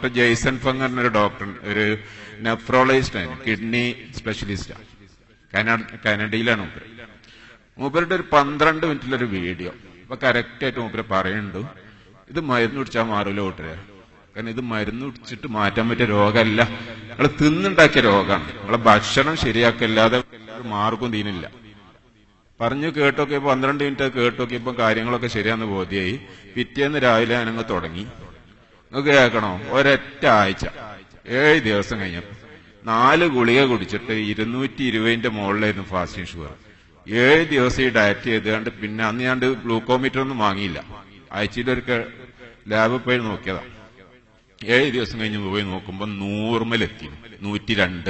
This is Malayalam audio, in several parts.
ഡോക്ടർ ജെയ്സൺ ഫങ് എന്നൊരു ഡോക്ടർ ഒരു നെഫ്രോളജിസ്റ്റ് ആണ് കിഡ്നി സ്പെഷ്യലിസ്റ്റാണ് കാനഡയിലാണ് മൂപ്പര് മൂപ്പരുടെ ഒരു പന്ത്രണ്ട് മിനിറ്റിലൊരു വീഡിയോ അപ്പൊ കറക്റ്റ് ആയിട്ട് മൂപ്പര് പറയുന്നുണ്ട് ഇത് മരുന്ന് കുടിച്ചാൽ മാറൂല കൂട്ടരെ കാരണം ഇത് മരുന്ന് കുടിച്ചിട്ട് മാറ്റാൻ പറ്റിയ രോഗമല്ല നിങ്ങൾ തിന്നുണ്ടാക്കിയ രോഗമാണ് നിങ്ങളെ ഭക്ഷണം ശരിയാക്കല്ലാതെ ഒരു മാർഗം തീനില്ല പറഞ്ഞു കേട്ടൊക്കെ പന്ത്രണ്ട് മിനിറ്റ് കേട്ടൊക്കെ ഇപ്പം കാര്യങ്ങളൊക്കെ ശരിയാന്ന് ബോധ്യായി പിറ്റേന്ന് രാവിലെ ഞാനങ്ങ് തുടങ്ങി നിങ്ങൾക്ക് കേൾക്കണോ ഒരൊറ്റ ആഴ്ച ഏഴ് ദിവസം കഴിഞ്ഞപ്പോ നാല് ഗുളിക കുടിച്ചിട്ട് ഇരുന്നൂറ്റി ഇരുപതിന്റെ മുകളിലായിരുന്നു ഫാസ്റ്റിംഗ് ഷുഗർ ഏഴ് ദിവസം ഈ ഡയറ്റ് ചെയ്തുകൊണ്ട് പിന്നെ അന്ന് ഞാൻ ഗ്ലൂക്കോമീറ്റർ ഒന്നും വാങ്ങിയില്ല ആഴ്ചയിൽ ഒരു ലാബിൽ പോയി നോക്കിയതാ ഏഴ് ദിവസം കഴിഞ്ഞ് പോയി നോക്കുമ്പോ നൂറുമലെത്തി നൂറ്റി രണ്ട്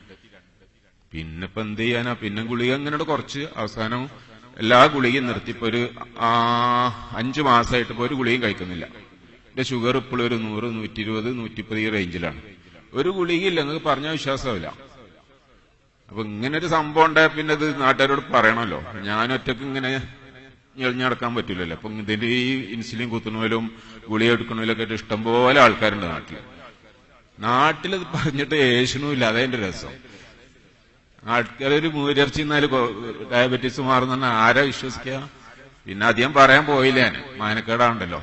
പിന്നെ ഇപ്പൊ എന്ത് ചെയ്യാനാ പിന്നെ ഗുളിക ഇങ്ങനെ കുറച്ച് അവസാനം എല്ലാ ഗുളികയും നിർത്തി ഇപ്പൊ ഒരു ആ, അഞ്ചു മാസമായിട്ട് ഇപ്പൊ ഒരു ഗുളികയും കഴിക്കുന്നില്ല എന്റെ ഷുഗർ ഇപ്പോഴും ഒരു നൂറ് നൂറ്റി ഇരുപത് നൂറ്റിപ്പത് ഈ റേഞ്ചിലാണ് ഒരു ഗുളികയില്ല നിങ്ങൾക്ക് പറഞ്ഞ വിശ്വാസമില്ല അപ്പൊ ഇങ്ങനെ ഒരു സംഭവം ഉണ്ടായ പിന്നെ ഇത് നാട്ടുകാരോട് പറയണമല്ലോ ഞാൻ ഒറ്റക്ക് ഇങ്ങനെ ഞെളിഞ്ഞടക്കാൻ പറ്റില്ലല്ലോ അപ്പൊ ഇതിന്റെ ഈ ഇൻസുലിൻ കുത്തുന്നതിലും ഗുളിക എടുക്കണതിലൊക്കെ ആയിട്ട് ഇഷ്ടംപോലെ ആൾക്കാരുണ്ട് നാട്ടിൽ നാട്ടിലത് പറഞ്ഞിട്ട് യേശുനുമില്ല അതതിന്റെ രസം ആൾക്കാരൊരു മൂരിറച്ചി എന്നാല് ഡയബറ്റീസ് മാറുന്ന ആരാ വിശ്വസിക്കുക പിന്നെ അധികം പറയാൻ പോയില്ല ഞാൻ മാനക്കേടാണ്ടല്ലോ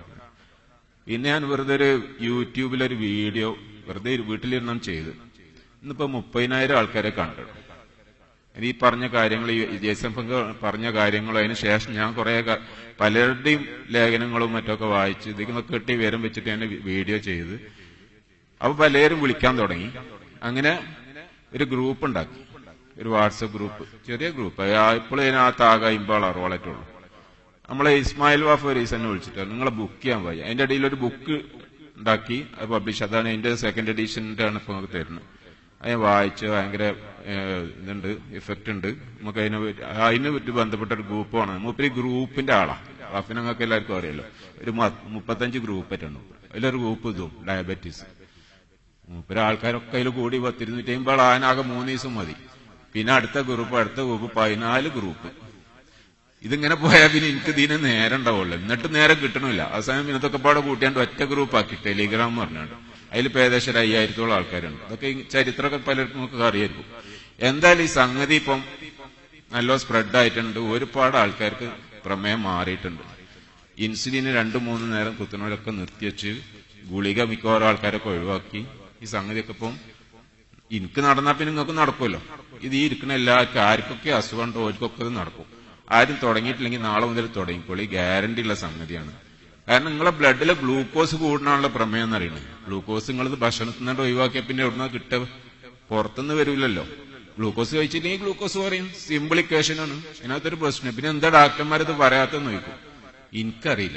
പിന്നെ ഞാൻ വെറുതെ ഒരു യൂട്യൂബിലൊരു വീഡിയോ വെറുതെ വീട്ടിലിരുന്നും ചെയ്തു ഇന്നിപ്പോ മുപ്പതിനായിരം ആൾക്കാരെ കണ്ടു ഇത് ഈ പറഞ്ഞ കാര്യങ്ങൾ ഈ ജേസൺ ഫങ്ക് പറഞ്ഞ കാര്യങ്ങളും അതിന് ശേഷം ഞാൻ കുറെ ക- പലരുടെയും ലേഖനങ്ങളും മറ്റൊക്കെ വായിച്ച് ഇതിനൊക്കെ കെട്ടി വിവരം വെച്ചിട്ട് ഞാൻ വീഡിയോ ചെയ്ത് അപ്പൊ പലരും വിളിക്കാൻ തുടങ്ങി അങ്ങനെ ഒരു ഗ്രൂപ്പ് ഉണ്ടാക്കി ഒരു വാട്സപ്പ് ഗ്രൂപ്പ് ചെറിയ ഗ്രൂപ്പ് ഇപ്പോഴും ഇതിനകത്ത് ആകെ അമ്പത് അറുപളായിട്ടുള്ളൂ നമ്മളെ ഇസ്മായിൽ വാഫ് ഒരു എന്നെ വിളിച്ചിട്ട് നിങ്ങളെ ബുക്ക് ചെയ്യാൻ പോയി അതിന്റെ ഇടയിൽ ഒരു ബുക്ക് ഉണ്ടാക്കി അത് പബ്ലിഷ് അതാണ് അതിന്റെ സെക്കൻഡ് എഡീഷന്റെ ആണ് ഇപ്പൊ നമുക്ക് തരുന്നത് അത് ഞാൻ വായിച്ച് ഭയങ്കര ഏഹ്, ഇതുണ്ട് ഇഫക്റ്റ് ഉണ്ട് നമുക്ക് അതിനെ പറ്റി- അതിനെ പറ്റി ബന്ധപ്പെട്ട ഒരു ഗ്രൂപ്പാണ് മൂപ്പര് ഈ ഗ്രൂപ്പിന്റെ ആളാണ് വാഫിനെ നിങ്ങൾക്ക് എല്ലാവർക്കും അറിയാലോ ഒരു മ- മുപ്പത്തഞ്ച് ഗ്രൂപ്പ് ആയിട്ടുണ്ട് അതിലൊരു ഗ്രൂപ്പ് ഇതും ഡയബറ്റീസ് മൂപ്പര് ആൾക്കാരൊക്കെ അതിൽ കൂടി പത്തിരുന്നൂറ്റി അമ്പത് ആനാകെ മൂന്ന് ദിവസം മതി പിന്നെ അടുത്ത ഗ്രൂപ്പ് അടുത്ത ഗ്രൂപ്പ് പതിനാല് ഗ്രൂപ്പ് ഇതിങ്ങനെ പോയാൽ പിന്നെ എനിക്ക് ഇതിന് നേരം ഉണ്ടാവുള്ളൂ എന്നിട്ട് നേരം കിട്ടണില്ല അവസാനം പിന്നെ ഇതൊക്കെ പാടെ കൂട്ടിയാണ്ട് ഒറ്റ ഗ്രൂപ്പ് ആക്കി ടെലിഗ്രാം എന്ന് പറഞ്ഞാണ്ട് അതിൽ ഇപ്പൊ ഏകദേശം ഒരു അയ്യായിരത്തോളം ആൾക്കാരുണ്ട് അതൊക്കെ ഈ ചരിത്രമൊക്കെ പലർക്കും നമുക്ക് അറിയായിരിക്കും എന്തായാലും ഈ സംഗതി ഇപ്പം നല്ല സ്പ്രെഡ് ആയിട്ടുണ്ട് ഒരുപാട് ആൾക്കാർക്ക് പ്രമേയം മാറിയിട്ടുണ്ട് ഇൻസുലിന് രണ്ടു മൂന്ന് നേരം കുത്തുന്നവരൊക്കെ നിർത്തിവെച്ച് ഗുളിക മിക്കവാറും ആൾക്കാരൊക്കെ ഒഴിവാക്കി ഈ സംഗതിയൊക്കെ ഇപ്പം എനിക്ക് നടന്നാൽ പിന്നെ നിങ്ങൾക്ക് നടക്കുമല്ലോ ഇത് ഈ ഇരിക്കുന്ന എല്ലാവർക്കും ആർക്കൊക്കെ അസുഖം ഉണ്ടോ അവർക്കൊക്കെ ഇത് നടക്കും ആരും തുടങ്ങിയിട്ടില്ലെങ്കിൽ നാളെ മുതൽ തുടങ്ങിക്കോളി ഗ്യാരണ്ടി ഉള്ള സംഗതിയാണ് കാരണം നിങ്ങളെ ബ്ലഡിലെ ഗ്ലൂക്കോസ് കൂടണാനുള്ള പ്രമേയം എന്നറിയണേ ഗ്ലൂക്കോസ് നിങ്ങളിത് ഭക്ഷണത്തിൽ നിന്ന് ഒഴിവാക്കിയ പിന്നെ എവിടുന്ന കിട്ട പുറത്തുനിന്ന് വരൂലല്ലോ ഗ്ലൂക്കോസ് കഴിച്ചില്ലെങ്കിൽ ഗ്ലൂക്കോസ് പറയും സിമ്പിൾ ഇക്വേഷൻ ആണ് അതിനകത്തൊരു പ്രശ്നം പിന്നെ എന്താ ഡോക്ടർമാരത് പറയാത്തെന്ന് ചോദിക്കും എനിക്കറിയില്ല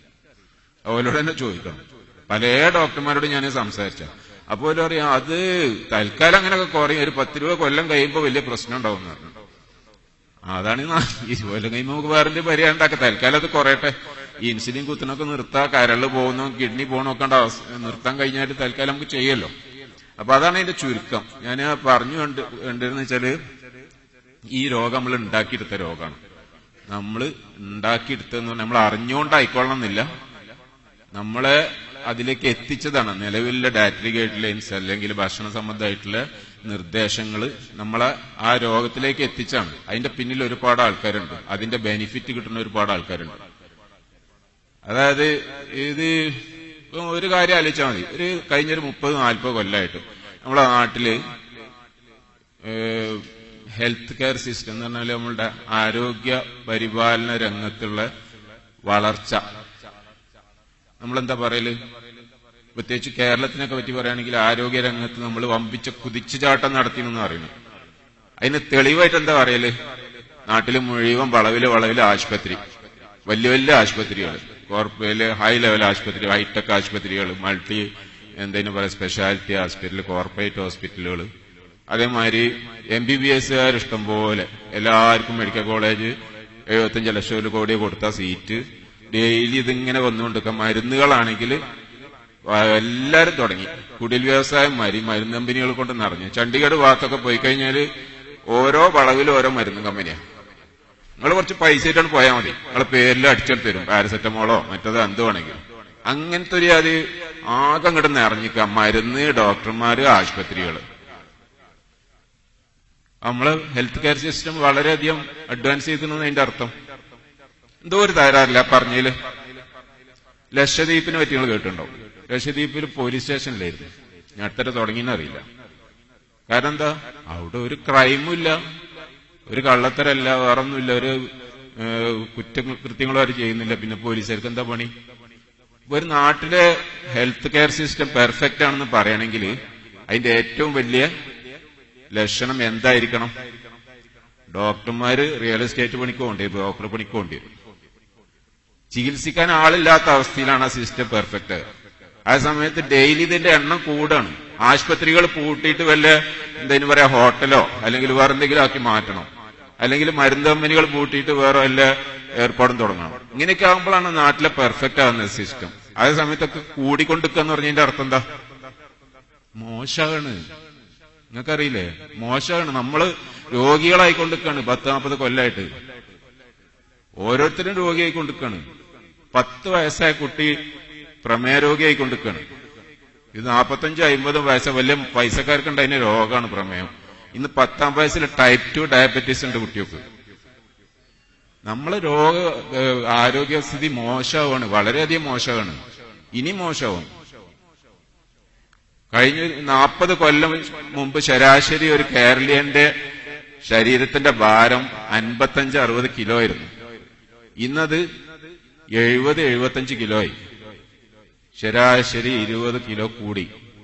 അവരോട് തന്നെ ചോദിക്കണം പല ഡോക്ടർമാരോട് ഞാൻ സംസാരിച്ച അപ്പോൾ പറയാം അത് തൽക്കാലം അങ്ങനെയൊക്കെ കുറയും ഒരു പത്ത് രൂപ കൊല്ലം കഴിയുമ്പോൾ വലിയ പ്രശ്നം ഉണ്ടാവും എന്ന് പറഞ്ഞു അതാണ് ഈ നാ- ഈ കൊല്ലം കഴിയുമ്പോൾ നമുക്ക് വേറെ എന്തെങ്കിലും പരിഹാരം ഉണ്ടാക്കാം തൽക്കാലം അത് കുറയട്ടെ ഈ ഇൻസുലിൻ കുത്തണൊക്കെ നിർത്താ കരള് പോകുന്നു കിഡ്നി പോകണൊക്കെ ഉണ്ട് അവസ്ഥ- നിർത്താൻ കഴിഞ്ഞാൽ തൽക്കാലം നമുക്ക് ചെയ്യല്ലോ അപ്പൊ അതാണ് അതിന്റെ ചുരുക്കം ഞാൻ പറഞ്ഞു കണ്ട് കണ്ടിരുന്ന വെച്ചാല് ഈ രോഗം നമ്മൾ ഉണ്ടാക്കിയെടുത്ത രോഗമാണ് നമ്മൾ ഉണ്ടാക്കിയെടുത്തെന്ന് പറഞ്ഞാൽ നമ്മൾ അറിഞ്ഞുകൊണ്ടായിക്കൊള്ളണം എന്നില്ല നമ്മളെ അതിലേക്ക് എത്തിച്ചതാണ് നിലവിലെ ഡാറ്ററി ഗൈഡ് ലൈൻസ് അല്ലെങ്കിൽ ഭക്ഷണ സംബന്ധമായിട്ടുള്ള നിർദ്ദേശങ്ങൾ നമ്മളെ ആ രോഗത്തിലേക്ക് എത്തിച്ചാണ് അതിന്റെ പിന്നിൽ ഒരുപാട് ആൾക്കാരുണ്ട് അതിന്റെ ബെനിഫിറ്റ് കിട്ടുന്ന ഒരുപാട് ആൾക്കാരുണ്ട് അതായത് ഇത് ഇപ്പൊ ഒരു കാര്യം ആലോചിച്ചാൽ മതി ഒരു കഴിഞ്ഞൊരു മുപ്പത് നാൽപ്പത് കൊല്ലമായിട്ട് നമ്മളെ നാട്ടില് ഹെൽത്ത് കെയർ സിസ്റ്റം എന്ന് പറഞ്ഞാൽ നമ്മളുടെ ആരോഗ്യ പരിപാലന രംഗത്തുള്ള വളർച്ച നമ്മളെന്താ പറയല് പ്രത്യേകിച്ച് കേരളത്തിനൊക്കെ പറ്റി പറയുകയാണെങ്കിൽ ആരോഗ്യ രംഗത്ത് നമ്മൾ വമ്പിച്ച കുതിച്ചുചാട്ടം നടത്തിയെന്ന് പറയുന്നു അതിന് തെളിവായിട്ട് എന്താ പറയല് നാട്ടിൽ മുഴുവൻ വളവില് വളവില് ആശുപത്രി വലിയ വലിയ ആശുപത്രികൾ കോർപ്പറേറ്റ് ഹൈ ലെവൽ ആശുപത്രി ഹൈടെക് ആശുപത്രികൾ മൾട്ടി എന്തേലും പറയാം സ്പെഷ്യാലിറ്റി ഹോസ്പിറ്റൽ കോർപ്പറേറ്റ് ഹോസ്പിറ്റലുകൾ അതേമാതിരി എം ബി ബി എസുകാർ ഇഷ്ടം പോലെ എല്ലാവർക്കും മെഡിക്കൽ കോളേജ് എഴുപത്തഞ്ച് ലക്ഷം കോടി കൊടുത്ത സീറ്റ് ഡെയിലി ഇതിങ്ങനെ വന്നുകൊണ്ടിരിക്കുക മരുന്നുകളാണെങ്കിൽ എല്ലാരും തുടങ്ങി കുടിൽ വ്യവസായം മരി മരുന്ന് കമ്പനികൾ കൊണ്ട് നിറഞ്ഞു ചണ്ഡീഗഡ് ഭാഗത്തൊക്കെ പോയി കഴിഞ്ഞാൽ ഓരോ വളവിലും ഓരോ മരുന്ന് കമ്പനിയാണ് നിങ്ങൾ കുറച്ച് പൈസ ആയിട്ടാണ് പോയാൽ മതി നിങ്ങളെ പേരിൽ അടിച്ചെടുത്ത് തരും പാരസെറ്റമോളോ മറ്റേതോ എന്ത് വേണമെങ്കിലും അങ്ങനത്തെ ഒരു അത് ആകെ അങ്ങോട്ട് നിറഞ്ഞിക്ക മരുന്ന് ഡോക്ടർമാര് ആശുപത്രികള് നമ്മള് ഹെൽത്ത് കെയർ സിസ്റ്റം വളരെയധികം അഡ്വാൻസ് ചെയ്തിരുന്നു അതിന്റെ അർത്ഥം എന്തോ ഒരു തകരാറില്ല പറഞ്ഞതില് ലക്ഷദ്വീപിനെ പറ്റി നിങ്ങൾ കേട്ടിട്ടുണ്ടോ ലക്ഷദ്വീപിൽ പോലീസ് സ്റ്റേഷനിലായിരുന്നു ഞാൻ അടുത്തിടെ തുടങ്ങിയെന്ന് അറിയില്ല കാരണം എന്താ അവിടെ ഒരു ക്രൈമും ഇല്ല ഒരു കള്ളത്തരല്ല വേറൊന്നുമില്ല ഒരു ഏഹ്, കുറ്റകൃത്യങ്ങളും അവർ ചെയ്യുന്നില്ല പിന്നെ പോലീസുകാർക്ക് എന്താ പണി ഒരു നാട്ടിലെ ഹെൽത്ത് കെയർ സിസ്റ്റം പെർഫെക്റ്റ് ആണെന്ന് പറയണമെങ്കിൽ അതിന്റെ ഏറ്റവും വലിയ ലക്ഷണം എന്തായിരിക്കണം ഡോക്ടർമാര് റിയൽ എസ്റ്റേറ്റ് പണിക്ക് പോകേണ്ടി ബ്രോക്കർ പണിക്ക് പോകേണ്ടി വരും ചികിത്സിക്കാൻ ആളില്ലാത്ത അവസ്ഥയിലാണ് ആ സിസ്റ്റം പെർഫെക്റ്റ് ആ സമയത്ത് ഡെയിലി ഇതിന്റെ എണ്ണം കൂടാണ് ആശുപത്രികൾ പൂട്ടിയിട്ട് വല്ല എന്തെങ്കിലും പറയാ ഹോട്ടലോ അല്ലെങ്കിൽ വേറെ എന്തെങ്കിലും ആക്കി മാറ്റണം അല്ലെങ്കിൽ മരുന്ന് കമ്പനികൾ പൂട്ടിയിട്ട് വേറെ വല്ല ഏർപ്പാടും തുടങ്ങണം ഇങ്ങനെയൊക്കെ ആകുമ്പോഴാണ് നാട്ടിലെ പെർഫെക്റ്റ് ആകുന്ന സിസ്റ്റം അതേ സമയത്തൊക്കെ കൂടിക്കൊണ്ടിരിക്കുക എന്ന് പറഞ്ഞതിന്റെ അർത്ഥം എന്താ മോശമാണ് നിങ്ങൾക്കറിയില്ലേ മോശമാണ് നമ്മള് രോഗികളായിക്കൊണ്ടിരിക്കാണ് പത്ത് നാൽപ്പത് കൊല്ലായിട്ട് ഓരോരുത്തരും രോഗിയായിക്കൊണ്ടിരിക്കാണ് പത്ത് വയസ്സായ കുട്ടി പ്രമേയ രോഗിയായിക്കൊണ്ടിരിക്കാണ് ഇത് നാൽപ്പത്തഞ്ച് അമ്പതും വയസ്സ് വലിയ പൈസക്കാർക്കുണ്ട് അതിന് രോഗമാണ് പ്രമേയം ഇന്ന് പത്താം വയസ്സിൽ ടൈപ്പ് ടു ഡയബറ്റീസ് ഉണ്ട് കുട്ടികൾക്ക് നമ്മള് രോഗ ഏഹ് ആരോഗ്യസ്ഥിതി മോശമാണ് വളരെയധികം മോശമാണ് ഇനി മോശമാവും കഴിഞ്ഞ നാൽപ്പത് കൊല്ലം മുമ്പ് ശരാശരി ഒരു കേരളീയന്റെ ശരീരത്തിന്റെ ഭാരം അൻപത്തഞ്ച് അറുപത് കിലോ ആയിരുന്നു ഇന്നത് എഴുപത് എഴുപത്തഞ്ച് കിലോ ആയി ശരാശരി ഇരുപത് കിലോ കൂടി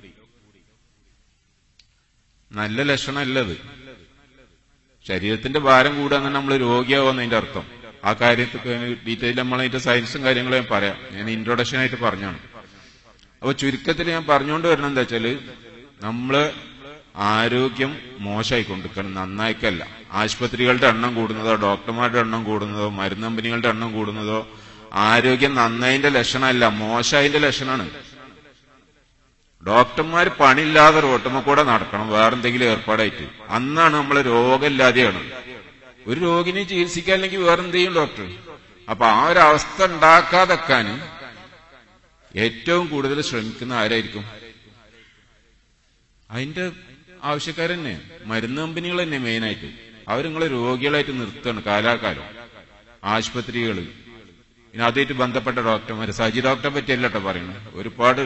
നല്ല ലക്ഷണമല്ലത് ശരീരത്തിന്റെ ഭാരം കൂടുക നമ്മൾ രോഗിയാവുന്നതിന്റെ അർത്ഥം ആ കാര്യത്തിൽ ഡീറ്റെയിൽ നമ്മൾ അതിന്റെ സയൻസും കാര്യങ്ങളും ഞാൻ പറയാം ഞാൻ ഇൻട്രൊഡക്ഷൻ ആയിട്ട് പറഞ്ഞാണ് അപ്പൊ ചുരുക്കത്തിൽ ഞാൻ പറഞ്ഞുകൊണ്ട് വരണം എന്താ വെച്ചാല് നമ്മള് ആരോഗ്യം മോശമായി കൊണ്ടിരിക്കണം നന്നായിക്കല്ല ആശുപത്രികളുടെ എണ്ണം കൂടുന്നതോ ഡോക്ടർമാരുടെ എണ്ണം കൂടുന്നതോ മരുന്ന് കമ്പനികളുടെ എണ്ണം കൂടുന്നതോ ആരോഗ്യം നന്നായതിന്റെ ലക്ഷണമല്ല മോശമായതിന്റെ ലക്ഷണമാണ് ഡോക്ടർമാർ പണിയില്ലാതെ റോട്ടുമ്മ കൂടെ നടക്കണം വേറെന്തെങ്കിലും ഏർപ്പാടായിട്ട് അന്നാണ് നമ്മൾ രോഗമില്ലാതെയാണ് ഒരു രോഗിനെ ചികിത്സിക്കാല്ലെങ്കിൽ വേറെന്തെങ്കിലും ഡോക്ടർ അപ്പൊ ആ ഒരു അവസ്ഥ ഉണ്ടാക്കാതെക്കാൻ ഏറ്റവും കൂടുതൽ ശ്രമിക്കുന്ന ആരായിരിക്കും അതിന്റെ ആവശ്യക്കാർ തന്നെ മരുന്ന് കമ്പനികൾ തന്നെ മെയിനായിട്ട് അവർ നിങ്ങളെ രോഗികളായിട്ട് നിർത്തുകയാണ് കാലാകാലം ആശുപത്രികൾ പിന്നെ അതുമായിട്ട് ബന്ധപ്പെട്ട ഡോക്ടർമാർ സജി ഡോക്ടറെ പറ്റിയല്ല കേട്ടോ പറയുന്നത് ഒരുപാട്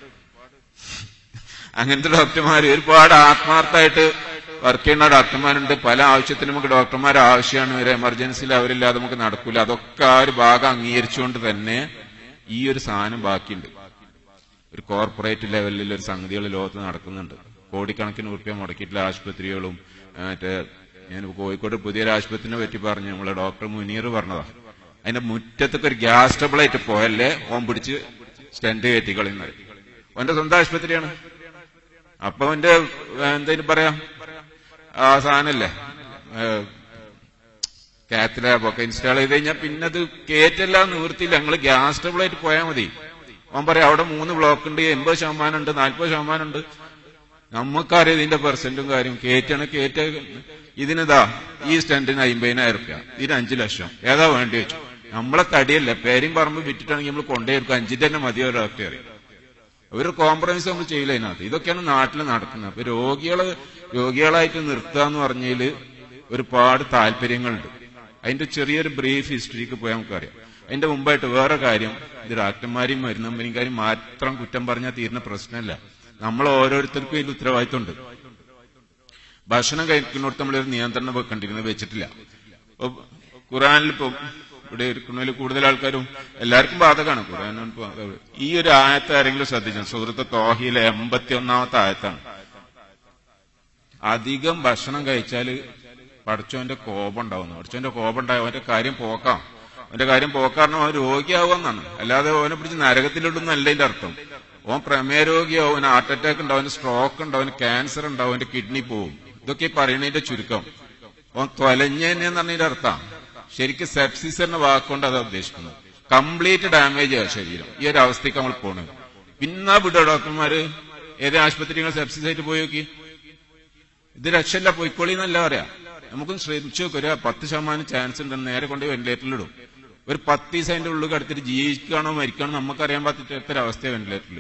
അങ്ങനത്തെ ഡോക്ടർമാർ ഒരുപാട് ആത്മാർത്ഥമായിട്ട് വർക്ക് ചെയ്യുന്ന ഡോക്ടർമാരുണ്ട് പല ആവശ്യത്തിനും നമുക്ക് ഡോക്ടർമാർ ആവശ്യമാണ് ഒരു എമർജൻസിയിൽ അവരില്ലാതെ നമുക്ക് നടക്കൂല അതൊക്കെ ആ ഒരു ഭാഗം അംഗീകരിച്ചുകൊണ്ട് തന്നെ ഈ ഒരു സാധനം ബാക്കിയുണ്ട് ഒരു കോർപ്പറേറ്റ് ലെവലിൽ ഒരു സംഗതികൾ ലോകത്ത് നടക്കുന്നുണ്ട് കോടിക്കണക്കിന് ഉറുപ്പ്യ മുടക്കിയിട്ടുള്ള ആശുപത്രികളും ആ, മറ്റേ ഞാൻ കോഴിക്കോട് പുതിയൊരു ആശുപത്രിനെ പറ്റി പറഞ്ഞു നമ്മളെ ഡോക്ടർ മുനീർ പറഞ്ഞതാ അതിന്റെ മുറ്റത്തൊക്കെ ഒരു ഗ്യാസ് ട്രബിളായിട്ട് പോയല്ലേ ഓൻ പിടിച്ച് സ്റ്റെൻഡ് കയറ്റി കളയുന്നത് ഓന്റെ സ്വന്തം ആശുപത്രിയാണ് അപ്പൊ അവന്റെ എന്തേലും പറയാ ആ സാധനല്ലേ കാത്ത് ലാബൊക്കെ ഇൻസ്റ്റാൾ ചെയ്ത് കഴിഞ്ഞാൽ പിന്നെ അത് കേറ്റല്ല നിവൃത്തിയില്ല ഞങ്ങൾ ഗ്യാസ് ട്രബിളായിട്ട് പോയാൽ മതി അവൻ പറയാം അവിടെ മൂന്ന് ബ്ലോക്ക് ഉണ്ട് എൺപത് ശതമാനം ഉണ്ട് നാൽപ്പത് ശതമാനം ഉണ്ട് നമുക്കറിയാം ഇതിന്റെ പെർസെന്റും കാര്യം കേറ്റാണ് കേറ്റ ഇതിനിതാ ഈ സ്റ്റെന്റിന് അമ്പതിനായിരം റുപ്യ ഇതിന് അഞ്ചു ലക്ഷം ഏതാ വേണ്ടി വെച്ചു നമ്മളെ തടിയല്ല പേരും പറമ്പ് വിറ്റിട്ടാണെങ്കിൽ നമ്മൾ കൊണ്ടുപോയിരിക്കും അഞ്ചിന്റെ തന്നെ മതിയോ ഡോക്ടർ അറിയാം ഒരു കോംപ്രമൈസ് നമ്മൾ ചെയ്യില്ല അതിനകത്ത് ഇതൊക്കെയാണ് നാട്ടിൽ നടക്കുന്നത് അപ്പൊ രോഗികള് രോഗികളായിട്ട് നിർത്തുക എന്ന് പറഞ്ഞതിൽ ഒരുപാട് താല്പര്യങ്ങളുണ്ട് അതിന്റെ ചെറിയൊരു ബ്രീഫ് ഹിസ്റ്ററിക്ക് പോയാൽ നമുക്കറിയാം അതിന്റെ മുമ്പായിട്ട് വേറെ കാര്യം ഇത് ഡാക്ടർമാരെയും മരുന്ന് കമ്പനിക്കാരും മാത്രം കുറ്റം പറഞ്ഞാൽ തീരുന്ന പ്രശ്നമല്ല നമ്മൾ ഓരോരുത്തർക്കും ഇതിൽ ഉത്തരവാദിത്തമുണ്ട് ഭക്ഷണം കഴിക്കുന്നിടത്ത് നമ്മളൊരു നിയന്ത്രണം വെക്കേണ്ടിരുന്നത് വെച്ചിട്ടില്ല ഇപ്പൊ ഖുറാനിൽ ഇപ്പൊ ഇവിടെ ഇരിക്കുന്നതിൽ കൂടുതൽ ആൾക്കാരും എല്ലാവർക്കും ബാധകമാണ് ഖുറാൻ ഈ ഒരു ആയത്ത് ആരെങ്കിലും ശ്രദ്ധിച്ചു സുഹൃത്ത് തോഹിയിലെ എൺപത്തി ഒന്നാമത്തെ ആയത്താണ് അധികം ഭക്ഷണം കഴിച്ചാൽ പഠിച്ചവന്റെ കോപം ഉണ്ടാവുന്നു പഠിച്ചവന്റെ കോപം ഉണ്ടാവും അവന്റെ കാര്യം പോക്കാം അവന്റെ കാര്യം പോക്കാരണം അവൻ രോഗിയാവുമെന്നാണ് അല്ലാതെ അവനെ പിടിച്ച് നരകത്തിലിടുന്നല്ല ഇതിന്റെ അർത്ഥം ഓൻ പ്രമേയ രോഗിയാവും അവന് ഹാർട്ട് അറ്റാക്ക് ഉണ്ടാവും അവന് സ്ട്രോക്ക് ഉണ്ടാവും അവന് ക്യാൻസർ ഉണ്ടാവും അവന്റെ കിഡ്നി പോവും ഇതൊക്കെ ഈ പറയണതിന്റെ ചുരുക്കം ഓൻ തൊലഞ്ഞെന്ന് പറഞ്ഞതിന്റെ അർത്ഥം ശരിക്കും സെപ്സിസ് എന്ന വാക്കുകൊണ്ട് അതാ ഉദ്ദേശിക്കുന്നത് കംപ്ലീറ്റ് ഡാമേജ് ആ ശരീരം ഈ ഒരു അവസ്ഥയ്ക്ക് നമ്മൾ പോണത് പിന്നെ വിടുക ഡോക്ടർമാര് ഏത് ആശുപത്രികൾ സെപ്സിസ് ആയിട്ട് പോയി നോക്കി ഇത് രക്ഷയില്ല പോയിക്കോളി എന്നല്ല പറയാം നമുക്കൊന്ന് ശ്രമിച്ചു നോക്കുക ഒരു പത്ത് ശതമാനം ചാൻസ് ഉണ്ടെന്ന് നേരെ കൊണ്ട് വെന്റിലേറ്ററിലിടും ഒരു പത്ത് ദിവസം അതിന്റെ ഉള്ളിൽ കടത്തിട്ട് ജീവിക്കുകയാണോ മരിക്കണോ നമുക്കറിയാൻ പറ്റാത്ത ഒരു അവസ്ഥ വെന്റിലേറ്ററിൽ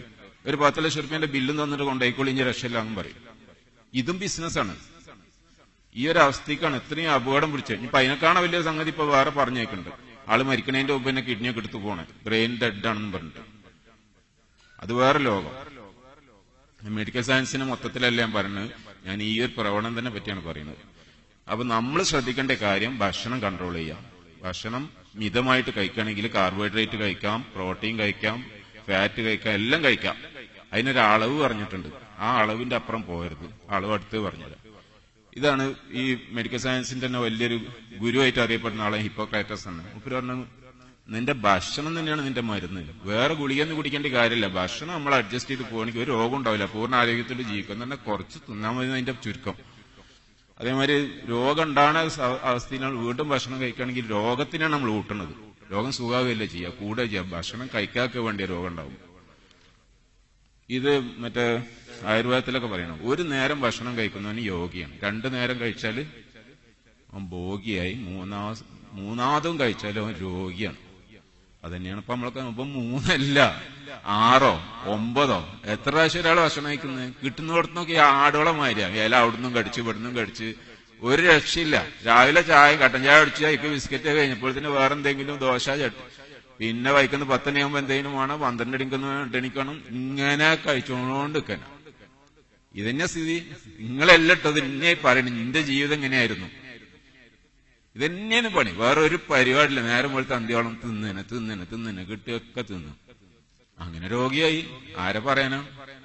ഒരു പത്ത് ലക്ഷം റുപ്യന്റെ ബില്ലും തന്നിട്ട് കൊണ്ടുപോയിക്കോളി ഇനി രക്ഷയില്ലാന്നും പറയും ഇതും ബിസിനസ്സാണ് ഈ ഒരു അവസ്ഥയ്ക്കാണ് ഇത്രയും അപകടം പിടിച്ചത് ഇനിയിപ്പൊ അതിനേക്കാണ് വലിയ സംഗതി ഇപ്പൊ വേറെ പറഞ്ഞേക്കുന്നുണ്ട് ആള് മരിക്കണതിന്റെ മുമ്പ് തന്നെ കിഡ്നിയൊക്കെ എടുത്തു പോണേ ബ്രെയിൻ ഡെഡ് ആണെന്ന് പറഞ്ഞിട്ട് അത് വേറെ ലോകം മെഡിക്കൽ സയൻസിന് മൊത്തത്തിലല്ല ഞാൻ പറയുന്നത് ഞാൻ ഈ ഒരു പ്രവണം തന്നെ പറ്റിയാണ് പറയുന്നത് അപ്പൊ നമ്മൾ ശ്രദ്ധിക്കേണ്ട കാര്യം ഭക്ഷണം കൺട്രോൾ ചെയ്യാം ഭക്ഷണം മിതമായിട്ട് കഴിക്കുകയാണെങ്കിൽ കാർബോഹൈഡ്രേറ്റ് കഴിക്കാം പ്രോട്ടീൻ കഴിക്കാം ഫാറ്റ് കഴിക്കാം എല്ലാം കഴിക്കാം അതിനൊരു അളവ് പറഞ്ഞിട്ടുണ്ട് ആ അളവിന്റെ അപ്പുറം പോകരുത് അളവ് അടുത്ത് പറഞ്ഞുതരാം ഇതാണ് ഈ മെഡിക്കൽ സയൻസിന്റെ തന്നെ വലിയൊരു ഗുരുവായിട്ട് അറിയപ്പെടുന്ന ആളെ ഹിപ്പോക്രാറ്റസ് എന്ന് മുപ്പര് പറഞ്ഞു നിന്റെ ഭക്ഷണം തന്നെയാണ് നിന്റെ മരുന്ന് വേറെ ഗുളികയൊന്നും കുടിക്കേണ്ട കാര്യമില്ല ഭക്ഷണം നമ്മൾ അഡ്ജസ്റ്റ് ചെയ്ത് പോകണമെങ്കിൽ ഒരു രോഗം ഉണ്ടാവില്ല പൂർണ്ണ ആരോഗ്യത്തിൽ ജീവിക്കും തന്നെ കുറച്ച് തിന്നാൻ മതി അതിന്റെ ചുരുക്കം അതേമാതിരി രോഗം ഉണ്ടാകുന്ന സ- അവസ്ഥയിലാണ് വീണ്ടും ഭക്ഷണം കഴിക്കുകയാണെങ്കിൽ രോഗത്തിനാണ് നമ്മൾ ഊട്ടുന്നത് രോഗം സുഖാവുകയല്ല ചെയ്യുക കൂടെ ചെയ്യുക ഭക്ഷണം കഴിക്കാക്ക വേണ്ടിയ രോഗം ഉണ്ടാവും ഇത് മറ്റേ ആയുർവേദത്തിലൊക്കെ പറയണം ഒരു നേരം ഭക്ഷണം കഴിക്കുന്നവന് യോഗിയാണ് രണ്ടു നേരം കഴിച്ചാൽ അവൻ ഭോഗിയായി മൂന്നാ മൂന്നാമതും കഴിച്ചാൽ അവൻ രോഗിയാണ് അതന്നെയാണ് ഇപ്പൊ നമ്മളൊക്കെ ഇപ്പൊ മൂന്നല്ല ആറോ ഒമ്പതോ എത്ര പ്രാവശ്യം ഒരാൾ ഭക്ഷണം കഴിക്കുന്നത് കിട്ടുന്നിടത്തുനിന്നൊക്കെ ഈ ആടോളം മാതിരിയാ ഇല അവിടുന്നും കടിച്ച് ഇവിടുന്നും കടിച്ച് ഒരു രക്ഷയില്ല രാവിലെ ചായ കട്ടൻ ചായ അടിച്ച് അതിക്ക് ബിസ്ക്കറ്റ് കഴിഞ്ഞപ്പോഴത്തേന് വേറെ എന്തെങ്കിലും ദോശ ചട്ടി പിന്നെ വൈക്കുന്ന പത്തണിയാകുമ്പോ എന്തെങ്കിലും വേണം പന്ത്രണ്ട് അടിക്കുന്ന എട്ടണിക്കണം ഇങ്ങനെ കഴിച്ചോണ്ട് നിൽക്കാനാ ഇതന്നെ സ്ഥിതി നിങ്ങളെല്ലാം ഇട്ടത് ഇന്നെ പറയണം നിന്റെ ജീവിതം എങ്ങനെയായിരുന്നു ഇതന്നെയാണ് പണി വേറെ ഒരു പരിപാടിയില്ല നേരം പോലത്തെ അന്ത്യോളം തിന്നനെ തിന്നനെ തിന്നനെ കിട്ടിയൊക്കെ തിന്നു അങ്ങനെ രോഗിയായി ആരെ പറയാനാ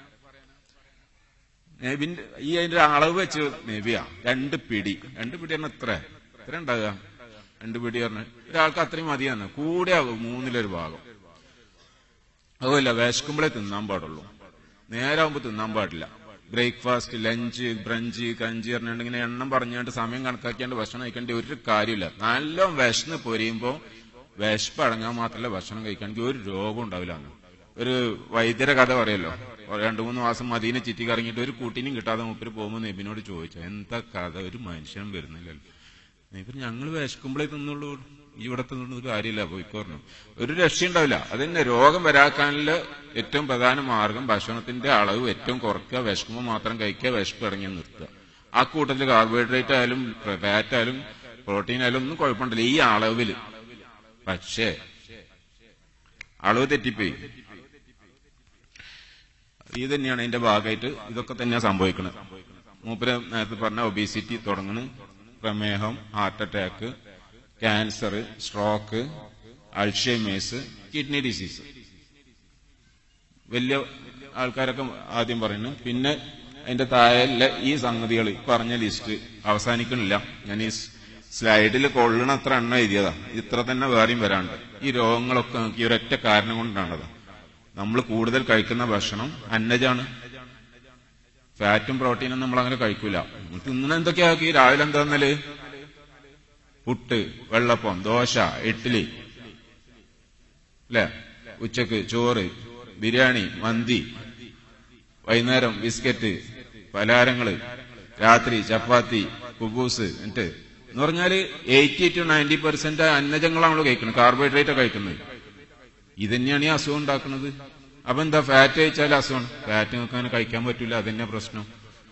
നബിന്റെ ഈ അതിന്റെ അളവ് വെച്ച് നബിയാ രണ്ട് പിടി രണ്ട് പിടി പറഞ്ഞ എത്ര എത്ര ഉണ്ടാകുക രണ്ട് പിടി പറഞ്ഞ ഒരാൾക്ക് അത്രയും മതിയാന്ന് കൂടെ ആവും മൂന്നിലൊരു ഭാഗം അതുമല്ല വിശക്കുമ്പോഴേ തിന്നാൻ പാടുള്ളൂ നേരാകുമ്പോ തിന്നാൻ പാടില്ല ബ്രേക്ക്ഫാസ്റ്റ് ലഞ്ച് ബ്രഞ്ച് കഞ്ചി പറഞ്ഞിട്ടുണ്ടെങ്കിൽ എണ്ണം പറഞ്ഞുകൊണ്ട് സമയം കണക്കാക്കിയാണ്ട് ഭക്ഷണം കഴിക്കേണ്ട ഒരു കാര്യമില്ല നല്ല വിശന്ന് പൊരിയുമ്പോ വിശപ്പ് അടങ്ങാൻ മാത്രമല്ല ഭക്ഷണം കഴിക്കുകയാണെങ്കിൽ ഒരു രോഗം ഉണ്ടാവില്ല എന്ന് ഒരു വൈദ്യരെ കഥ പറയല്ലോ രണ്ടു മൂന്ന് മാസം മദീനെ ചുറ്റി കറങ്ങിയിട്ട് ഒരു കുട്ടീനും കിട്ടാതെ മൂപ്പര് പോകുമ്പോൾ നബിനോട് ചോദിച്ചു എന്താ കഥ ഒരു മനുഷ്യനും വരുന്നില്ലല്ലോ നബി ഞങ്ങൾ വിശക്കുമ്പോഴേ തിന്നുള്ളൂ ഇവിടെ തിന്നുന്ന ഒരു കാര്യമില്ല പോയിക്കോർന്നു ഒരു രക്ഷയുണ്ടാവില്ല അതന്നെ രോഗം വരാക്കാനുള്ള ഏറ്റവും പ്രധാന മാർഗം ഭക്ഷണത്തിന്റെ അളവ് ഏറ്റവും കുറയ്ക്കുക വിശക്കുമ്പോൾ മാത്രം കഴിക്കുക വിശപ്പ് ഇറങ്ങി നിർത്തുക ആ കൂട്ടത്തിൽ കാർബോഹൈഡ്രേറ്റ് ആയാലും ഫാറ്റ് ആയാലും പ്രോട്ടീൻ ആയാലും ഒന്നും കുഴപ്പമുണ്ടല്ല ഈ അളവില് പക്ഷേ അളവ് തെറ്റിപ്പോയി ഇത് തന്നെയാണ് ഇതിന്റെ ഭാഗമായിട്ട് ഇതൊക്കെ തന്നെയാണ് സംഭവിക്കുന്നത് മൂപ്പര് നേരത്തെ പറഞ്ഞ ഒബീസിറ്റി തുടങ്ങണ് പ്രമേഹം heart attack cancer stroke Alzheimer's kidney disease വലിയ ആൾക്കാരൊക്കെ ആദ്യം പറയുന്നു പിന്നെ അതിന്റെ താഴെ ഈ സംഗതികൾ പറഞ്ഞ ലിസ്റ്റ് അവസാനിക്കണില്ല ഞാൻ ഈ സ്ലൈഡിൽ കൊള്ളണ അത്ര എണ്ണം എഴുതിയതാ ഇത്ര തന്നെ വേറെയും വരാണ്ട് ഈ രോഗങ്ങളൊക്കെ നമുക്ക് ഈ ഒരൊറ്റ കാരണം കൊണ്ടാണത് നമ്മൾ കൂടുതൽ കഴിക്കുന്ന ഭക്ഷണം അന്നജാണ് ഫാറ്റും പ്രോട്ടീനും നമ്മൾ അങ്ങനെ കഴിക്കൂല തിന്നുന്ന എന്തൊക്കെയാക്കി രാവിലെ എന്താന്നല് പുട്ട് വെള്ളപ്പം ദോശ ഇഡ്ഡലി അല്ലെ ഉച്ചക്ക് ചോറ് ബിരിയാണി മന്തി വൈകുന്നേരം ബിസ്ക്കറ്റ് പലഹാരങ്ങള് രാത്രി ചപ്പാത്തി കുബൂസ് എന്നിട്ട് എന്ന് പറഞ്ഞാല് എയ്റ്റി ടു നയൻറ്റി പെർസെന്റ് അന്നജങ്ങളാണല്ലോ കഴിക്കുന്നത് കാർബോഹൈഡ്രേറ്റ് കഴിക്കുന്നത് ഇതന്നെയാണ് ഈ അസുഖം ഉണ്ടാക്കുന്നത് അപ്പൊ എന്താ ഫാറ്റ് കഴിച്ചാൽ അസുഖം ഫാറ്റ് നിങ്ങൾക്ക് അങ്ങനെ കഴിക്കാൻ പറ്റൂല അതന്നെ പ്രശ്നം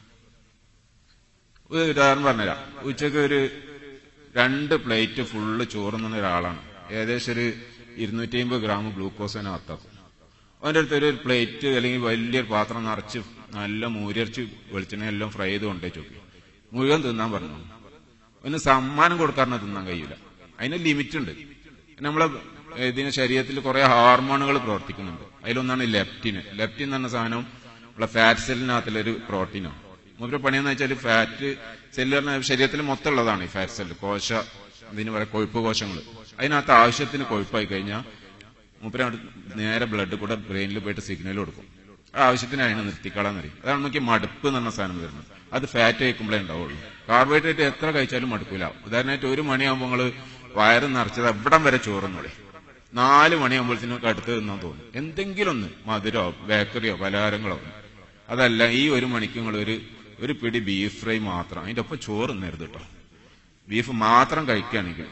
ഒരു ഉദാഹരണം പറഞ്ഞുതരാം ഉച്ചക്ക് ഒരു രണ്ട് പ്ലേറ്റ് ഫുള്ള് ചോറുന്ന ഒരാളാണ് ഏകദേശം ഒരു ഇരുന്നൂറ്റി അമ്പത് ഗ്രാം ഗ്ലൂക്കോസ് തന്നെ അത്താക്കും അവന്റെ അടുത്ത് ഒരു പ്ലേറ്റ് അല്ലെങ്കിൽ വലിയൊരു പാത്രം നിറച്ച് നല്ല മൂരിയർച്ച് വെളിച്ചെണ്ണ എല്ലാം ഫ്രൈ ചെയ്ത് കൊണ്ടേ ചോക്കി മുഴുവൻ തിന്നാൻ പറഞ്ഞു അവന് സമ്മാനം കൊടുക്കാറിന് തിന്നാൻ കഴിയില്ല അതിന് ലിമിറ്റ് ഉണ്ട് നമ്മളെ ഇതിന് ശരീരത്തിൽ കുറെ ഹാർമോണുകൾ പ്രവർത്തിക്കുന്നുണ്ട് അതിലൊന്നാണ് ലെപ്റ്റിൻ ലെപ്റ്റിൻ എന്ന് പറഞ്ഞ സാധനം നമ്മളെ ഫാറ്റ് സെല്ലിനകത്തുള്ളൊരു പ്രോട്ടീനാണ് മൂപ്പര് പണിയെന്ന് വെച്ചാൽ ഫാറ്റ് സെല്ല് പറഞ്ഞ ശരീരത്തിൽ മൊത്തം ഉള്ളതാണ് ഈ ഫാറ്റ് സെല്ല് കോശ ഇതിന് പറയാം കൊഴുപ്പ് കോശങ്ങൾ അതിനകത്ത് ആവശ്യത്തിന് കൊഴുപ്പായി കഴിഞ്ഞാൽ മൂപ്പര് നേരെ ബ്ലഡ് കൂടെ ബ്രെയിനിൽ പോയിട്ട് സിഗ്നൽ കൊടുക്കും ആ ആവശ്യത്തിന് അതിനെ നിർത്തിക്കളാൻ പറയും അതാണ് നമുക്ക് മടുപ്പ് എന്ന് പറഞ്ഞ സാധനം വരുന്നത് അത് ഫാറ്റ് കഴിക്കുമ്പോഴേ ഉണ്ടാവുള്ളൂ കാർബോഹൈഡ്രേറ്റ് എത്ര കഴിച്ചാലും മടുക്കൂല ഉദാഹരണമായിട്ട് ഒരു മണിയാകുമ്പോൾ നിങ്ങൾ വയറ് നിറച്ചത് എവിടം വരെ ചോറുന്നോളെ നാല് മണിയാകുമ്പോഴത്തേനും അടുത്ത് തിന്നാൻ തോന്നും എന്തെങ്കിലും ഒന്ന് മധുരോ ബേക്കറിയോ പലഹാരങ്ങളോ അതല്ല ഈ ഒരു മണിക്ക് നിങ്ങൾ ഒരു ഒരു പിടി ബീഫ് ഫ്രൈ മാത്രം അതിന്റെ ഒപ്പം ചോറ് നേരുത് കേട്ടോ ബീഫ് മാത്രം കഴിക്കുകയാണെങ്കിൽ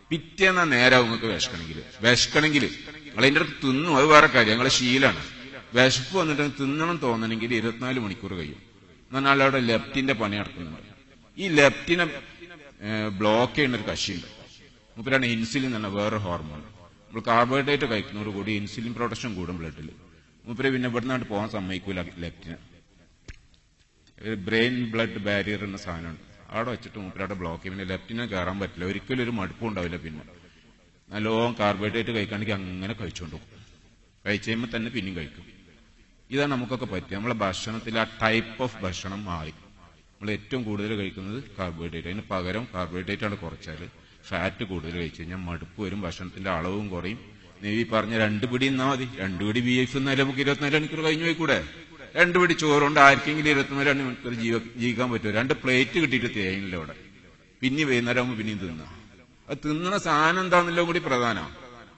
പിറ്റേന്ന നേരം നിങ്ങൾക്ക് വിശക്കണമെങ്കിൽ വിശക്കണമെങ്കിൽ നിങ്ങൾ അതിന്റെ അടുത്ത് തിന്നു അത് വേറെ കാര്യം നിങ്ങളെ ശീലാണ് വിശപ്പ് വന്നിട്ട് തിന്നണം തോന്നണമെങ്കിൽ ഇരുപത്തിനാല് മണിക്കൂർ കഴിയും എന്നാൽ അവിടെ ലെഫ്റ്റിന്റെ പണി നടക്കുന്നുണ്ട് ഈ ലെഫ്റ്റിനെ ബ്ലോക്ക് ചെയ്യുന്ന ഒരു കശിയുണ്ട് മൂപ്പരാണ് ഇൻസുലിൻ എന്ന വേറെ ഹോർമോൺ നമ്മൾ കാർബോഹൈഡ്രേറ്റ് കഴിക്കുന്നതോട് കൂടി ഇൻസുലിൻ പ്രൊഡക്ഷൻ കൂടും ബ്ലഡിൽ മൂപ്പര് പിന്നെ ഇവിടുന്നായിട്ട് പോകാൻ സമ്മതിക്കൂല ലെഫ്റ്റിന് ബ്രെയിൻ ബ്ലഡ് ബാരിയർ എന്ന സാധനമുണ്ട് അവിടെ വെച്ചിട്ട് മൂപ്പരവിടെ ബ്ലോക്ക് ചെയ്യും പിന്നെ ലെഫ്റ്റിനെ കയറാൻ പറ്റില്ല ഒരിക്കലും ഒരു മടുപ്പും ഉണ്ടാവില്ല പിന്നെ നല്ലോണം കാർബോഹൈഡ്രേറ്റ് കഴിക്കുകയാണെങ്കിൽ അങ്ങനെ കഴിച്ചുകൊണ്ട് പോകും കഴിച്ച് കഴിയുമ്പോൾ തന്നെ പിന്നെയും കഴിക്കും ഇതാണ് നമുക്കൊക്കെ പറ്റുക നമ്മളെ ഭക്ഷണത്തിൽ ആ ടൈപ്പ് ഓഫ് ഭക്ഷണം മാറി നമ്മൾ ഏറ്റവും കൂടുതൽ കഴിക്കുന്നത് കാർബോഹൈഡ്രേറ്റ് അതിന് പകരം കാർബോഹൈഡ്രേറ്റ് ആണ് കുറച്ചാൽ ഫാറ്റ് കൂടുതൽ കഴിച്ചു കഴിഞ്ഞാൽ മടുപ്പ് വരും ഭക്ഷണത്തിന്റെ അളവും കുറയും നെവി പറഞ്ഞ രണ്ട് പിടി എന്നാ മതി രണ്ട് പിടി ബീഫ് എന്നാലും നമുക്ക് ഇരുപത്തിനാല് മണിക്കൂർ കഴിഞ്ഞു പോയിക്കൂടെ രണ്ട് പിടി ചോറുകൊണ്ട് ആർക്കെങ്കിലും ഇരുപത്തിനാല് മണിക്കൂർ ജീവ- ജീവിക്കാൻ പറ്റുമോ രണ്ട് പ്ലേറ്റ് കിട്ടിയിട്ട് തേയില്ല അവിടെ പിന്നെ വൈകുന്നേരം ആകുമ്പോൾ പിന്നെയും തിന്നാം അത് തിന്നണ സാധനം എന്താണെന്നല്ലോ കൂടി പ്രധാനമാണ്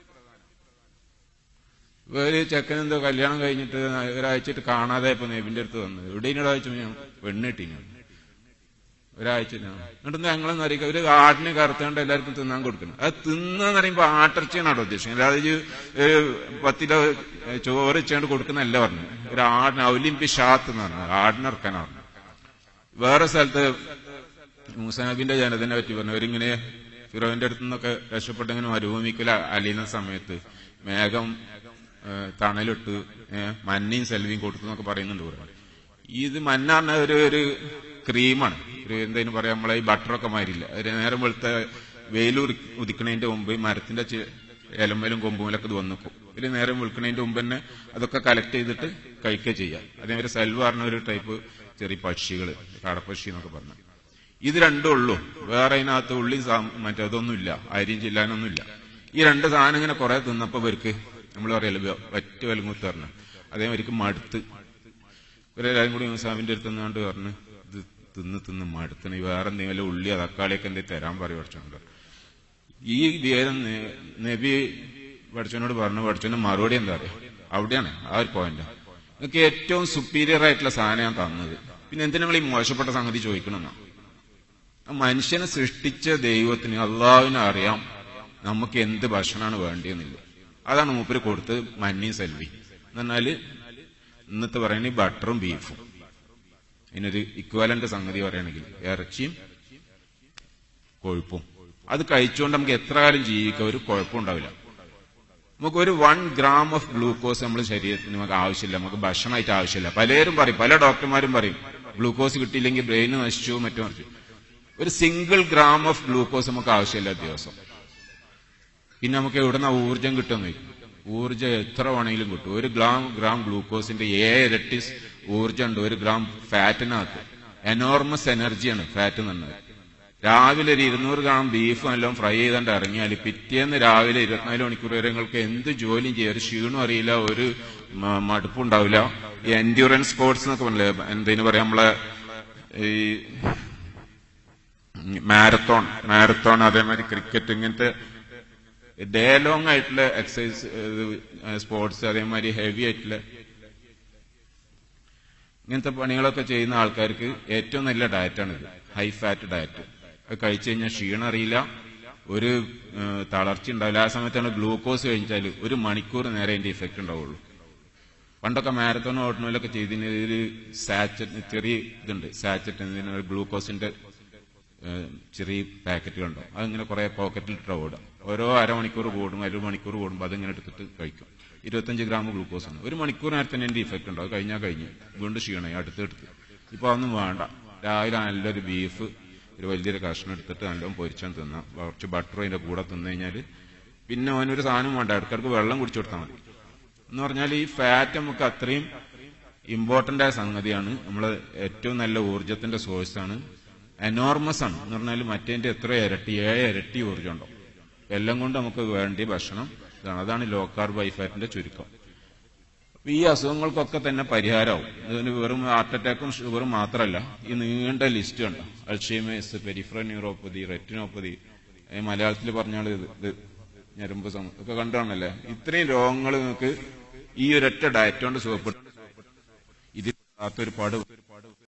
ഒരു ചെക്കൻ എന്തോ കല്യാണം കഴിഞ്ഞിട്ട് ഒരാഴ്ചയിട്ട് കാണാതെ ഇപ്പൊ നെബിന്റെ അടുത്ത് വന്നത് എവിടെയും ഒരാഴ്ച ഞാൻ പെണ്ണിട്ടിന് ഒരാഴ്ച ഞാൻ എന്നിട്ട് ഞങ്ങളെന്ന് അറിയിക്കുക ഒരു ആടിനെ കറുത്താണ്ട് എല്ലാവർക്കും തിന്നാൻ കൊടുക്കണം അത് തിന്നാന്ന് പറയുമ്പോ ആട്ടിറച്ചിയാണ് അവിടെ ഉദ്ദേശിക്കുന്നത് അല്ലാതെ ഈ ഒരു പത്തിലോ ചോറ് വെച്ചാണ്ട് കൊടുക്കുന്നല്ല പറഞ്ഞു ഒരു ആടിന് ഔലിംപി ഷാത്ത് എന്ന് പറഞ്ഞു ആടിനിറക്കാനാണ് പറഞ്ഞു വേറെ സ്ഥലത്ത് മൂസാനബിന്റെ ജനതനെ പറ്റി പറഞ്ഞു അവരിങ്ങനെ ഫിറോവിന്റെ അടുത്ത് നിന്നൊക്കെ രക്ഷപ്പെട്ട് ഇങ്ങനെ മരുഭൂമിക്കൽ അലിയുന്ന സമയത്ത് മേഘം ഏഹ്, തണലിട്ട് ഏഹ്, മഞ്ഞയും സെൽവിയും കൊടുത്തു എന്നൊക്കെ പറയുന്നുണ്ട് ഇവിടെ ഇത് മഞ്ഞ പറഞ്ഞ ഒരു ഒരു ക്രീമാണ് ഒരു എന്തേലും പറയാ നമ്മളെ ഈ ബട്ടറൊക്കെ മാറിയില്ല ഒരു നേരം വെളുത്ത വെയിൽ ഉദിക്കണതിന്റെ മുമ്പ് ഈ മരത്തിന്റെ ചെ- ഇലമേലും കൊമ്പുമേലൊക്കെ ഇത് വന്നിക്കും ഇതിൽ നേരം വെളുക്കണതിന്റെ മുമ്പ് തന്നെ അതൊക്കെ കളക്ട് ചെയ്തിട്ട് കഴിക്കുക ചെയ്യാം അതേമാതിരി സെൽവ് പറഞ്ഞ ഒരു ടൈപ്പ് ചെറിയ പക്ഷികൾ കാടപ്പക്ഷി എന്നൊക്കെ പറഞ്ഞു ഇത് രണ്ടും ഉള്ളൂ വേറെ അതിനകത്ത് ഉള്ളി സാ- മറ്റേ അതൊന്നുമില്ല അരിയും ചില്ലാനൊന്നുമില്ല ഈ രണ്ട് സാധനം ഇങ്ങനെ കുറെ തിന്നപ്പോ ഇവർക്ക് നമ്മൾ പറയല്ലോ ഒറ്റ വിലങ്ങുത്ത് പറഞ്ഞു അതേമാതിരിക്ക് മടുത്ത് ഇവരെല്ലാരും കൂടി മുസാമിന്റെ അടുത്ത് നിന്നാണ്ട് പറഞ്ഞു ഇത് തിന്ന് തിന്ന് മടുത്തണ വേറെ എന്തെങ്കിലും ഉള്ളിയോ തക്കാളിയൊക്കെ എന്തെങ്കിലും തരാൻ പറയും പഠിച്ചോണ്ട് ഈ വേദം നബി പഠിച്ചവനോട് പറഞ്ഞു പഠിച്ചവന് മറുപടി എന്താ പറയാ അവിടെയാണ് ആ ഒരു പോയിന്റ് നിങ്ങൾക്ക് ഏറ്റവും സുപ്പീരിയർ ആയിട്ടുള്ള സാധനം ഞാൻ തന്നത് പിന്നെ എന്തിനാ നിങ്ങൾ ഈ മോശപ്പെട്ട സംഗതി ചോദിക്കണമെന്നാ ആ മനുഷ്യനെ സൃഷ്ടിച്ച ദൈവത്തിന് അള്ളാഹുവിനെ അറിയാം നമുക്ക് എന്ത് ഭക്ഷണമാണ് വേണ്ടിയെന്നില്ല അതാണ് മൂപ്പര് കൊടുത്ത് മഞ്ഞയും സെൽവി എന്ന് പറഞ്ഞാല് ഇന്നത്തെ പറയുന്നത് ഈ ബട്ടറും ബീഫും ഇതിനൊരു ഇക്വാലന്റ് സംഗതി പറയുകയാണെങ്കിൽ ഇറച്ചിയും കൊഴുപ്പും അത് കഴിച്ചുകൊണ്ട് നമുക്ക് എത്ര കാലം ജീവിക്കാം ഒരു കുഴപ്പമുണ്ടാവില്ല നമുക്ക് ഒരു വൺ ഗ്രാം ഓഫ് ഗ്ലൂക്കോസ് നമ്മുടെ ശരീരത്തിന് നമുക്ക് ആവശ്യമില്ല നമുക്ക് ഭക്ഷണമായിട്ട് ആവശ്യമില്ല പലരും പറയും പല ഡോക്ടർമാരും പറയും ഗ്ലൂക്കോസ് കിട്ടിയില്ലെങ്കിൽ ബ്രെയിൻ നശിച്ചു മറ്റോ മറിച്ചു ഒരു സിംഗിൾ ഗ്രാം ഓഫ് ഗ്ലൂക്കോസ് നമുക്ക് ആവശ്യമില്ല ദിവസം പിന്നെ നമുക്ക് എവിടുന്ന ഊർജം കിട്ടുമെന്ന് ചോദിക്കും ഊർജം എത്ര വേണമെങ്കിലും കിട്ടും ഒരു ഗ്രാം ഗ്രാം ഗ്ലൂക്കോസിന്റെ ഏഴ് ഇരട്ടി ഊർജം ഉണ്ട് ഒരു ഗ്രാം ഫാറ്റിനകത്ത് എനോർമസ് എനർജിയാണ് ഫാറ്റ് എന്ന് പറഞ്ഞത് രാവിലെ ഒരു ഇരുന്നൂറ് ഗ്രാം ബീഫ് നല്ലോണം ഫ്രൈ ചെയ്താണ്ട് ഇറങ്ങിയാൽ പിറ്റേന്ന് രാവിലെ ഇരുപത്തിനാല് മണിക്കൂർ വരെ നിങ്ങൾക്ക് എന്ത് ജോലിയും ചെയ്യാം ഒരു ക്ഷീണം അറിയില്ല ഒരു മ- മടുപ്പും ഉണ്ടാവില്ല ഈ എൻഡ്യൂറൻസ് സ്പോർട്സ് എന്നൊക്കെ പറഞ്ഞില്ലേ എന്തേലും പറയാം നമ്മളെ ഈ മാരത്തോൺ മാരത്തോൺ അതേമാതിരി ക്രിക്കറ്റ് ഇങ്ങനത്തെ ഡേ ലോങ് ആയിട്ടുള്ള എക്സസൈസ് സ്പോർട്സ് അതേമാതിരി ഹെവി ആയിട്ടുള്ള ഇങ്ങനത്തെ പണികളൊക്കെ ചെയ്യുന്ന ആൾക്കാർക്ക് ഏറ്റവും നല്ല ഡയറ്റാണിത് ഹൈ ഫാറ്റ് ഡയറ്റ് അത് കഴിച്ചു കഴിഞ്ഞാൽ ക്ഷീണം അറിയില്ല ഒരു ഏഹ്, തളർച്ച ഉണ്ടാവില്ല ആ സമയത്താണ് ഗ്ലൂക്കോസ് കഴിച്ചാൽ ഒരു മണിക്കൂർ നേരെ അതിന്റെ ഇഫക്റ്റ് ഉണ്ടാവുള്ളൂ പണ്ടൊക്കെ മാരത്തോൺ ഓട്ടണോലൊക്കെ ചെയ്തതിന് ഒരു സാച്ചറ്റ് ചെറിയ ഇതുണ്ട് സാച്ചറ്റ് ഗ്ലൂക്കോസിന്റെ ഏഹ്, ചെറിയ പാക്കറ്റുകളുണ്ടാവും അതിങ്ങനെ കുറെ പോക്കറ്റിൽ ഇട്ട് ഓടുക ഓരോ അരമണിക്കൂർ കൂടും ഒരു മണിക്കൂർ കൂടുമ്പോൾ അതിങ്ങനെ എടുത്തിട്ട് കഴിക്കും ഇരുപത്തഞ്ച് ഗ്രാം ഗ്ലൂക്കോസ് ആണ് ഒരു മണിക്കൂർ നേരത്തെ എന്റെ ഇഫക്റ്റ് ഉണ്ടാവും അത് കഴിഞ്ഞാൽ കഴിഞ്ഞു വീണ്ടും ക്ഷീണമായി അടുത്തെടുത്ത് ഇപ്പൊ അതൊന്നും വേണ്ട രാവിലെ നല്ലൊരു ബീഫ് ഒരു വലിയൊരു കഷ്ണം എടുത്തിട്ട് നല്ലോണം പൊരിച്ചാൽ തിന്നാം കുറച്ച് ബട്ടർ അതിന്റെ കൂടെ തിന്നു കഴിഞ്ഞാൽ പിന്നെ അവനൊരു സാധനം വേണ്ട ഇടക്കിടക്ക് വെള്ളം കുടിച്ചു കൊടുത്താൽ മതി എന്ന് പറഞ്ഞാൽ ഈ ഫാറ്റ് നമുക്ക് അത്രയും ഇമ്പോർട്ടന്റ് ആയ സംഗതിയാണ് നമ്മളെ ഏറ്റവും നല്ല ഊർജത്തിന്റെ സോഴ്സ് ആണ് എനോർമസ് ആണ് എന്ന് പറഞ്ഞാൽ മറ്റേന്റെ എത്ര ഇരട്ടി ഏഴ് ഇരട്ടി ഊർജം ഉണ്ടാവും എല്ലാം കൊണ്ട് നമുക്ക് വേണ്ടിയ ഭക്ഷണം ഇതാണ് അതാണ് ലോ കാർബ് ഹൈ ഫാറ്റിന്റെ ചുരുക്കം അപ്പൊ ഈ അസുഖങ്ങൾക്കൊക്കെ തന്നെ പരിഹാരമാവും ഇതിന് വെറും ഹാർട്ട് അറ്റാക്കും ഷുഗറും മാത്രമല്ല ഈ നീണ്ട ലിസ്റ്റ് ഉണ്ട് അൾഷീമേഴ്സ് പെരിഫ്ര ന്യൂറോപ്പതി റെറ്റിനോപ്പതി ഏ, മലയാളത്തിൽ പറഞ്ഞാൽ ഇത് ഇത് ഞരമ്പ് സം ഒക്കെ കണ്ടാണല്ലേ ഇത്രയും രോഗങ്ങൾ നിങ്ങൾക്ക് ഈ ഒരൊറ്റ ഡയറ്റ് കൊണ്ട് സുഖപ്പെട്ടു ഇതിൽ ഒരുപാട്